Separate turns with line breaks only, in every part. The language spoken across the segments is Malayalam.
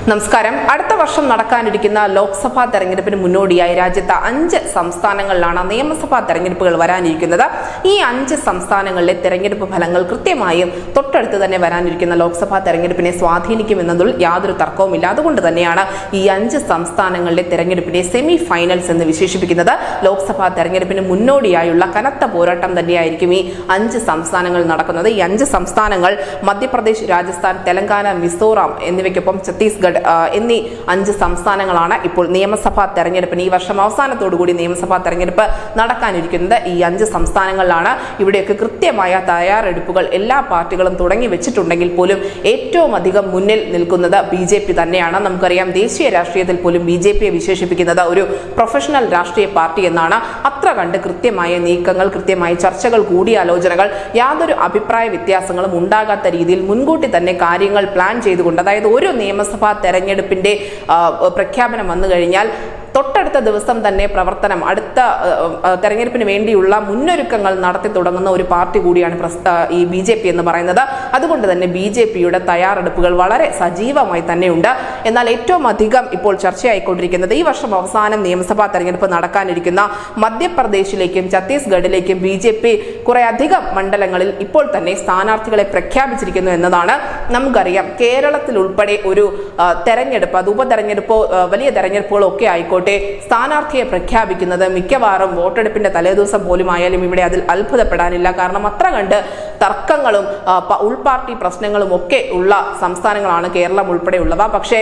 നമസ്കാരം അടുത്ത വർഷം നടക്കാനിരിക്കുന്ന ലോക്സഭാ തെരഞ്ഞെടുപ്പിന് മുന്നോടിയായി രാജ്യത്ത് അഞ്ച് സംസ്ഥാനങ്ങളിലാണ് നിയമസഭാ തെരഞ്ഞെടുപ്പുകൾ വരാനിരിക്കുന്നത് ഈ അഞ്ച് സംസ്ഥാനങ്ങളിലെ തെരഞ്ഞെടുപ്പ് ഫലങ്ങൾ കൃത്യമായും തൊട്ടടുത്ത് തന്നെ വരാനിരിക്കുന്ന ലോക്സഭാ തെരഞ്ഞെടുപ്പിനെ സ്വാധീനിക്കുമെന്നതിൽ യാതൊരു തർക്കവുമില്ല അതുകൊണ്ട് തന്നെയാണ് ഈ അഞ്ച് സംസ്ഥാനങ്ങളിലെ തെരഞ്ഞെടുപ്പിനെ സെമി ഫൈനൽസ് എന്ന് വിശേഷിപ്പിക്കുന്നത് ലോക്സഭാ തെരഞ്ഞെടുപ്പിന് മുന്നോടിയായുള്ള കനത്ത പോരാട്ടം തന്നെയായിരിക്കും ഈ അഞ്ച് സംസ്ഥാനങ്ങൾ നടക്കുന്നത് ഈ അഞ്ച് സംസ്ഥാനങ്ങൾ മധ്യപ്രദേശ് രാജസ്ഥാൻ തെലങ്കാന മിസോറാം എന്നിവയ്ക്കൊപ്പം ഛത്തീസ്ഗഡ് ആ, എന്നീ അഞ്ച് സംസ്ഥാനങ്ങളാണ് ഇപ്പോൾ നിയമസഭാ തെരഞ്ഞെടുപ്പിന് ഈ വർഷം അവസാനത്തോടുകൂടി നിയമസഭാ തെരഞ്ഞെടുപ്പ് നടക്കാനിരിക്കുന്നത് ഈ അഞ്ച് സംസ്ഥാനങ്ങളിലാണ് ഇവിടെയൊക്കെ കൃത്യമായ തയ്യാറെടുപ്പുകൾ എല്ലാ പാർട്ടികളും തുടങ്ങി വെച്ചിട്ടുണ്ടെങ്കിൽ പോലും ഏറ്റവും അധികം മുന്നിൽ നിൽക്കുന്നത് ബി ജെ പി തന്നെയാണ് നമുക്കറിയാം ദേശീയ രാഷ്ട്രീയത്തിൽ പോലും ബി ജെ പിയെ വിശേഷിപ്പിക്കുന്നത് ഒരു പ്രൊഫഷണൽ രാഷ്ട്രീയ പാർട്ടി എന്നാണ് അത്ര കണ്ട് കൃത്യമായ നീക്കങ്ങൾ കൃത്യമായ ചർച്ചകൾ കൂടിയാലോചനകൾ യാതൊരു അഭിപ്രായ വ്യത്യാസങ്ങളും ഉണ്ടാകാത്ത രീതിയിൽ മുൻകൂട്ടി തന്നെ കാര്യങ്ങൾ പ്ലാൻ ചെയ്തുകൊണ്ട് അതായത് ഒരു നിയമസഭാ തെരഞ്ഞെടുപ്പിന്റെ ആ, പ്രഖ്യാപനം വന്നു കഴിഞ്ഞാൽ തൊട്ടടുത്ത ദിവസം തന്നെ പ്രവർത്തനം അടുത്ത ആ, ആ, തെരഞ്ഞെടുപ്പിന് വേണ്ടിയുള്ള മുന്നൊരുക്കങ്ങൾ നടത്തി തുടങ്ങുന്ന ഒരു പാർട്ടി കൂടിയാണ് പ്രസ്- ആ, ഈ ബി ജെ പി എന്ന് പറയുന്നത് അതുകൊണ്ട് തന്നെ ബി ജെ പിയുടെ തയ്യാറെടുപ്പുകൾ വളരെ സജീവമായി തന്നെയുണ്ട് എന്നാൽ ഏറ്റവും അധികം ഇപ്പോൾ ചർച്ചയായിക്കൊണ്ടിരിക്കുന്നത് ഈ വർഷം അവസാനം നിയമസഭാ തെരഞ്ഞെടുപ്പ് നടക്കാനിരിക്കുന്ന മധ്യപ്രദേശിലേക്കും ഛത്തീസ്ഗഡിലേക്കും ബി ജെ പി കുറെ അധികം മണ്ഡലങ്ങളിൽ ഇപ്പോൾ തന്നെ സ്ഥാനാർത്ഥികളെ പ്രഖ്യാപിച്ചിരിക്കുന്നു എന്നതാണ് നമുക്കറിയാം കേരളത്തിൽ ഉൾപ്പെടെ ഒരു ആ, തെരഞ്ഞെടുപ്പ് അത് ഉപതെരഞ്ഞെടുപ്പോ ആ, വലിയ തെരഞ്ഞെടുപ്പുകളോ ഒക്കെ ആയിക്കോട്ടെ സ്ഥാനാർത്ഥിയെ പ്രഖ്യാപിക്കുന്നത് മിക്കവാറും വോട്ടെടുപ്പിന്റെ തലേദിവസം പോലും ആയാലും ഇവിടെ അതിൽ അത്ഭുതപ്പെടാനില്ല കാരണം അത്ര കണ്ട് തർക്കങ്ങളും ആ, പ- ഉൾപാർട്ടി പ്രശ്നങ്ങളും ഒക്കെ ഉള്ള സംസ്ഥാനങ്ങളാണ് കേരളം ഉൾപ്പെടെയുള്ളവ പക്ഷേ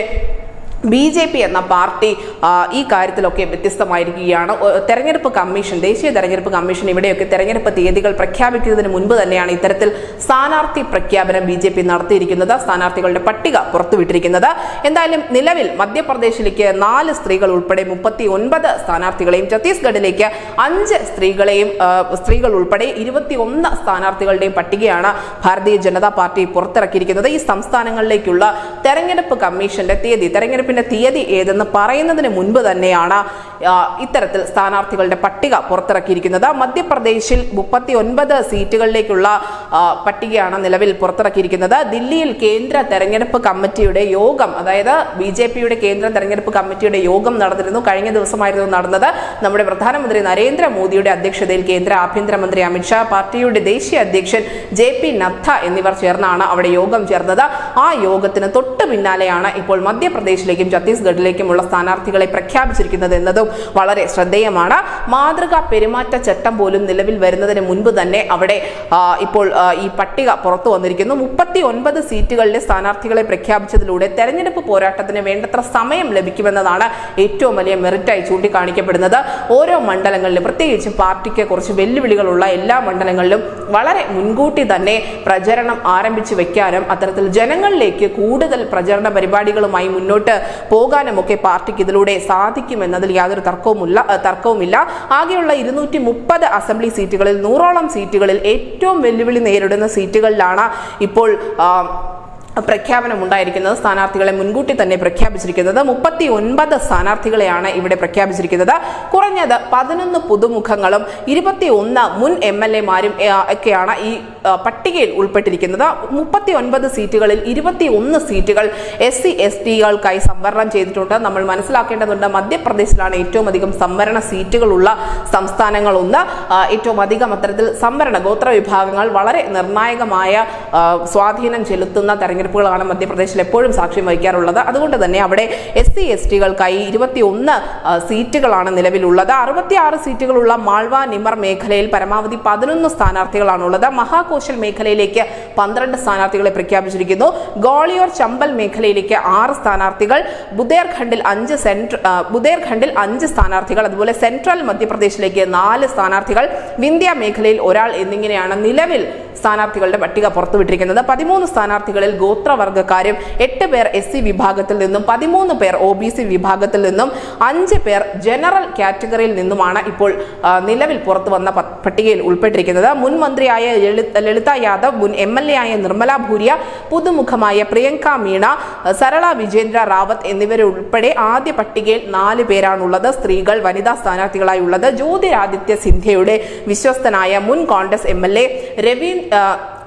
ബി ജെ പി എന്ന പാർട്ടി ആ, ഈ കാര്യത്തിലൊക്കെ വ്യത്യസ്തമായിരിക്കുകയാണ് ഒ- തെരഞ്ഞെടുപ്പ് കമ്മീഷൻ ദേശീയ തെരഞ്ഞെടുപ്പ് കമ്മീഷൻ ഇവിടെയൊക്കെ തെരഞ്ഞെടുപ്പ് തീയതികൾ പ്രഖ്യാപിക്കുന്നതിന് മുൻപ് തന്നെയാണ് ഇത്തരത്തിൽ സ്ഥാനാർത്ഥി പ്രഖ്യാപനം ബി ജെ പി നടത്തിയിരിക്കുന്നത് സ്ഥാനാർത്ഥികളുടെ പട്ടിക പുറത്തുവിട്ടിരിക്കുന്നത് എന്തായാലും നിലവിൽ മധ്യപ്രദേശിലേക്ക് നാല് സ്ത്രീകൾ ഉൾപ്പെടെ മുപ്പത്തി ഒൻപത് സ്ഥാനാർത്ഥികളെയും ഛത്തീസ്ഗഡിലേക്ക് അഞ്ച് സ്ത്രീകളെയും ആ, സ്ത്രീകൾ ഉൾപ്പെടെ ഇരുപത്തിയൊന്ന് സ്ഥാനാർത്ഥികളുടെയും പട്ടികയാണ് ഭാരതീയ ജനതാ പാർട്ടി പുറത്തിറക്കിയിരിക്കുന്നത് ഈ സംസ്ഥാനങ്ങളിലേക്കുള്ള തെരഞ്ഞെടുപ്പ് കമ്മീഷന്റെ തീയതി തെരഞ്ഞെടുപ്പിന്റെ തീയതി ഏതെന്ന് പറയുന്നതിന് മുൻപ് തന്നെയാണ് ആ, ഇത്തരത്തിൽ സ്ഥാനാർത്ഥികളുടെ പട്ടിക പുറത്തിറക്കിയിരിക്കുന്നത് മധ്യപ്രദേശിൽ മുപ്പത്തി ഒൻപത് സീറ്റുകളിലേക്കുള്ള ആ, പട്ടികയാണ് നിലവിൽ പുറത്തിറക്കിയിരിക്കുന്നത് ദില്ലിയിൽ കേന്ദ്ര തെരഞ്ഞെടുപ്പ് കമ്മിറ്റിയുടെ യോഗം അതായത് ബി ജെ പിയുടെ കേന്ദ്ര തെരഞ്ഞെടുപ്പ് കമ്മിറ്റിയുടെ യോഗം നടന്നിരുന്നു കഴിഞ്ഞ ദിവസമായിരുന്നു നടന്നത് നമ്മുടെ പ്രധാനമന്ത്രി നരേന്ദ്രമോദിയുടെ അധ്യക്ഷതയിൽ കേന്ദ്ര ആഭ്യന്തരമന്ത്രി അമിത്ഷാ പാർട്ടിയുടെ ദേശീയ അധ്യക്ഷൻ ജെ പി നദ്ദ എന്നിവർ ചേർന്നാണ് അവിടെ യോഗം ചേർന്നത് ആ യോഗത്തിന് തൊട്ട് പിന്നാലെയാണ് ഇപ്പോൾ മധ്യപ്രദേശിലേക്കും ഛത്തീസ്ഗഡിലേക്കുമുള്ള സ്ഥാനാർത്ഥികളെ പ്രഖ്യാപിച്ചിരിക്കുന്നത് എന്നതും വളരെ ശ്രദ്ധേയമാണ് മാതൃകാ പെരുമാറ്റച്ചട്ടം പോലും നിലവിൽ വരുന്നതിന് മുൻപ് തന്നെ അവിടെ ആ, ഇപ്പോൾ ആ, ഈ പട്ടിക പുറത്തു വന്നിരിക്കുന്നു മുപ്പത്തി ഒൻപത് സീറ്റുകളിലെ സ്ഥാനാർത്ഥികളെ പ്രഖ്യാപിച്ചതിലൂടെ തെരഞ്ഞെടുപ്പ് പോരാട്ടത്തിന് വേണ്ടത്ര സമയം ലഭിക്കുമെന്നതാണ് ഏറ്റവും വലിയ മെറിറ്റായി ചൂണ്ടിക്കാണിക്കപ്പെടുന്നത് ഓരോ മണ്ഡലങ്ങളിലും പ്രത്യേകിച്ച് പാർട്ടിക്ക് കുറച്ച് വെല്ലുവിളികളുള്ള എല്ലാ മണ്ഡലങ്ങളിലും വളരെ മുൻകൂട്ടി തന്നെ പ്രചരണം ആരംഭിച്ചു വെക്കാനും അത്തരത്തിൽ ജനങ്ങളിലേക്ക് കൂടുതൽ പ്രചരണ പരിപാടികളുമായി മുന്നോട്ട് പോകാനുമൊക്കെ പാർട്ടിക്ക് ഇതിലൂടെ സാധിക്കുമെന്നതിൽ യാതൊരു തർക്കവുമില്ല അഹ് തർക്കവുമില്ല ആകെയുള്ള ഇരുന്നൂറ്റി മുപ്പത് അസംബ്ലി സീറ്റുകളിൽ നൂറോളം സീറ്റുകളിൽ ഏറ്റവും വെല്ലുവിളി നേരിടുന്ന സീറ്റുകളിലാണ് ഇപ്പോൾ ആ, പ്രഖ്യാപനം ഉണ്ടായിരിക്കുന്നത് സ്ഥാനാർത്ഥികളെ മുൻകൂട്ടി തന്നെ പ്രഖ്യാപിച്ചിരിക്കുന്നത് മുപ്പത്തി ഒൻപത് സ്ഥാനാർത്ഥികളെയാണ് ഇവിടെ പ്രഖ്യാപിച്ചിരിക്കുന്നത് കുറഞ്ഞത് പതിനൊന്ന് പുതുമുഖങ്ങളും ഇരുപത്തി ഒന്ന് മുൻ എം എൽ എമാരും ഒക്കെയാണ് ഈ ആ, പട്ടികയിൽ ഉൾപ്പെട്ടിരിക്കുന്നത് മുപ്പത്തി ഒൻപത് സീറ്റുകളിൽ ഇരുപത്തി ഒന്ന് സീറ്റുകൾ എസ് സി എസ് ടികൾക്കായി സംവരണം ചെയ്തിട്ടുണ്ട് നമ്മൾ മനസ്സിലാക്കേണ്ടതുണ്ട് മധ്യപ്രദേശിലാണ് ഏറ്റവും അധികം സംവരണ സീറ്റുകളുള്ള സംസ്ഥാനങ്ങളൊന്ന് ആ, ഏറ്റവും അധികം അത്തരത്തിൽ സംവരണ ഗോത്ര വിഭാഗങ്ങൾ വളരെ നിർണായകമായ ആ, സ്വാധീനം ചെലുത്തുന്ന തെരഞ്ഞെടുപ്പുകളാണ് മധ്യപ്രദേശിൽ എപ്പോഴും സാക്ഷ്യം വഹിക്കാറുള്ളത് അതുകൊണ്ട് തന്നെ അവിടെ എസ് സി എസ് ടികൾക്കായി ഇരുപത്തി ഒന്ന് സീറ്റുകളാണ് നിലവിലുള്ളത് അറുപത്തിയാറ് സീറ്റുകളുള്ള മാൾവ നിമർ മേഖലയിൽ പരമാവധി പതിനൊന്ന് സ്ഥാനാർത്ഥികളാണുള്ളത് മഹാകോശൽ മേഖലയിലേക്ക് പന്ത്രണ്ട് സ്ഥാനാർത്ഥികളെ പ്രഖ്യാപിച്ചിരിക്കുന്നു ഗോളിയോർ ചമ്പൽ മേഖലയിലേക്ക് ആറ് സ്ഥാനാർത്ഥികൾ ബുദേർഖണ്ഡിൽ അഞ്ച് സെൻട്ര ആ, ബുദേർഖണ്ഡിൽ അഞ്ച് സ്ഥാനാർത്ഥികൾ അതുപോലെ സെൻട്രൽ മധ്യപ്രദേശിലേക്ക് നാല് സ്ഥാനാർത്ഥികൾ വിന്ധ്യ മേഖലയിൽ ഒരാൾ എന്നിങ്ങനെയാണ് നിലവിൽ സ്ഥാനാർത്ഥികളുടെ പട്ടിക പുറത്തുവിട്ടിരിക്കുന്നത് പതിമൂന്ന് സ്ഥാനാർത്ഥികളിൽ ഗോത്രവർഗ്ഗക്കാരും എട്ട് പേർ എസ് സി വിഭാഗത്തിൽ നിന്നും പതിമൂന്ന് പേർ ഒ ബി സി വിഭാഗത്തിൽ നിന്നും അഞ്ച് പേർ ജനറൽ കാറ്റഗറിയിൽ നിന്നുമാണ് ഇപ്പോൾ ആ, നിലവിൽ പുറത്തു വന്ന പ- പട്ടികയിൽ ഉൾപ്പെട്ടിരിക്കുന്നത് മുൻ മന്ത്രിയായ ലളിത ലളിത യാദവ് മുൻ എം എൽ എ ആയ നിർമ്മല ഭൂരിയ പുതുമുഖമായ പ്രിയങ്ക മീണ സരള വിജേന്ദ്ര റാവത്ത് എന്നിവരുൾപ്പെടെ ആദ്യ പട്ടികയിൽ നാല് പേരാണുള്ളത് സ്ത്രീകൾ വനിതാ സ്ഥാനാർത്ഥികളായി ഉള്ളത് ജ്യോതിരാദിത്യ സിന്ധ്യയുടെ വിശ്വസ്തനായ മുൻ Congress M L A Raveen ആ,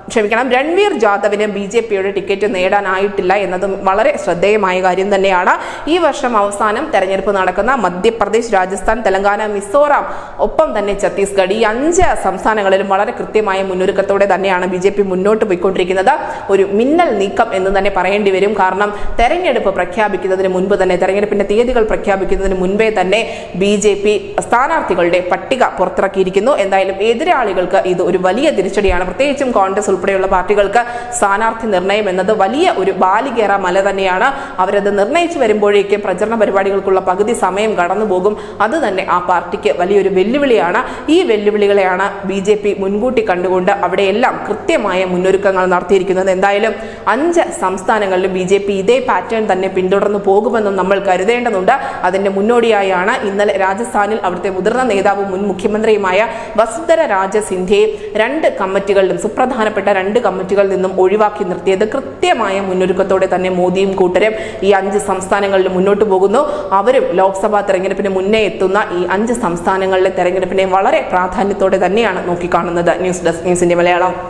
ക്ഷമിക്കണം രൺവീർ ജാദവിന് ബി ജെ പിയുടെ ടിക്കറ്റ് നേടാനായിട്ടില്ല എന്നതും വളരെ ശ്രദ്ധേയമായ കാര്യം തന്നെയാണ് ഈ വർഷം അവസാനം തെരഞ്ഞെടുപ്പ് നടക്കുന്ന മധ്യപ്രദേശ് രാജസ്ഥാൻ തെലങ്കാന മിസോറാം ഒപ്പം തന്നെ ഛത്തീസ്ഗഡ് ഈ അഞ്ച് സംസ്ഥാനങ്ങളിലും വളരെ കൃത്യമായ മുന്നൊരുക്കത്തോടെ തന്നെയാണ് ബി ജെ പി മുന്നോട്ട് പോയിക്കൊണ്ടിരിക്കുന്നത് ഒരു മിന്നൽ നീക്കം എന്ന് തന്നെ പറയേണ്ടി വരും കാരണം തെരഞ്ഞെടുപ്പ് പ്രഖ്യാപിക്കുന്നതിന് മുൻപ് തന്നെ തെരഞ്ഞെടുപ്പിന്റെ തീയതികൾ പ്രഖ്യാപിക്കുന്നതിന് മുൻപേ തന്നെ ബി ജെ പി സ്ഥാനാർത്ഥികളുടെ പട്ടിക പുറത്തിറക്കിയിരിക്കുന്നു എന്തായാലും എതിരാളികൾക്ക് ഇത് ഒരു വലിയ തിരിച്ചടിയാണ് പ്രത്യേകിച്ചും കോൺഗ്രസ് ഉൾപ്പെടെയുള്ള പാർട്ടികൾക്ക് സ്ഥാനാർത്ഥി നിർണയം എന്നത് വലിയ ഒരു ബാലികേറ മല തന്നെയാണ് അവരത് നിർണയിച്ചു വരുമ്പോഴേക്കും പ്രചരണ പരിപാടികൾക്കുള്ള പകുതി സമയം കടന്നു പോകും അത് തന്നെ ആ പാർട്ടിക്ക് വലിയൊരു വെല്ലുവിളിയാണ് ഈ വെല്ലുവിളികളെയാണ് ബി ജെ പി മുൻകൂട്ടി കണ്ടുകൊണ്ട് അവിടെയെല്ലാം കൃത്യമായ മുന്നൊരുക്കങ്ങൾ നടത്തിയിരിക്കുന്നത് എന്തായാലും അഞ്ച് സംസ്ഥാനങ്ങളിലും ബി ജെ പി ഇതേ പാറ്റേൺ തന്നെ പിന്തുടർന്നു പോകുമെന്നും നമ്മൾ കരുതേണ്ടതുണ്ട് അതിന്റെ മുന്നോടിയായാണ് ഇന്നലെ രാജസ്ഥാനിൽ അവിടുത്തെ മുതിർന്ന നേതാവും മുൻ മുഖ്യമന്ത്രിയുമായ വസുന്ധര രാജ സിന്ധ്യയെ രണ്ട് കമ്മിറ്റികളിലും സുപ്രധാനപ്പെട്ട രണ്ട് കമ്മിറ്റികളിൽ നിന്നും ഒഴിവാക്കി നിർത്തിയത് കൃത്യമായ മുന്നൊരുക്കത്തോടെ തന്നെ മോദിയും കൂട്ടരും ഈ അഞ്ച് സംസ്ഥാനങ്ങളിലും മുന്നോട്ട് പോകുന്നു അവരും ലോക്സഭാ തെരഞ്ഞെടുപ്പിന് മുന്നേ എത്തുന്ന ഈ അഞ്ച് സംസ്ഥാനങ്ങളിലെ തെരഞ്ഞെടുപ്പിനെ വളരെ പ്രാധാന്യത്തോടെ തന്നെയാണ് നോക്കിക്കാണുന്നത് ന്യൂസ് ഡെസ്ക് ന്യൂസിന്റെ മലയാളം